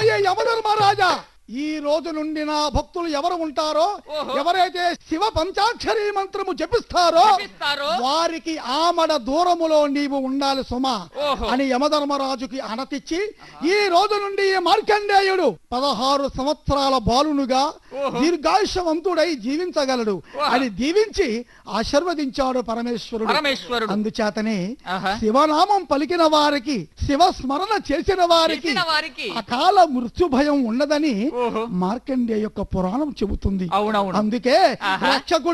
అయ్యే యమధర్మరాజా ఈ రోజు నుండి నా భక్తులు ఎవరు ఉంటారో ఓహో. ఎవరైతే శివ పంచాక్షరి మంత్రము జపిస్తారో జపిస్తారో? వారికి ఆమడ దూరములో నీవు ఉండాలి సుమా ఓహో. అని యమధర్మరాజుకి అనతిచ్చి ఈ రోజు నుండి ఈ మార్కండేయుడు పదహారు సంవత్సరాల బాలునుగా ఓహో. దీర్ఘాయుషవంతుడై జీవించగలడు ఓహో. అని దీవించి ఆశీర్వదించాడు పరమేశ్వరుడు పరమేశ్వరుడు అందుచేతనే ఆహా. శివనామం పలికిన వారికి శివ స్మరణ చేసిన వారికి చేసిన వారికి అకాల మృత్యు భయం ఉండదని ఓహో. మార్కండే యొక్క పురాణం చెబుతుంది అవునవును అందుకే ఆహా. రక్షకుడు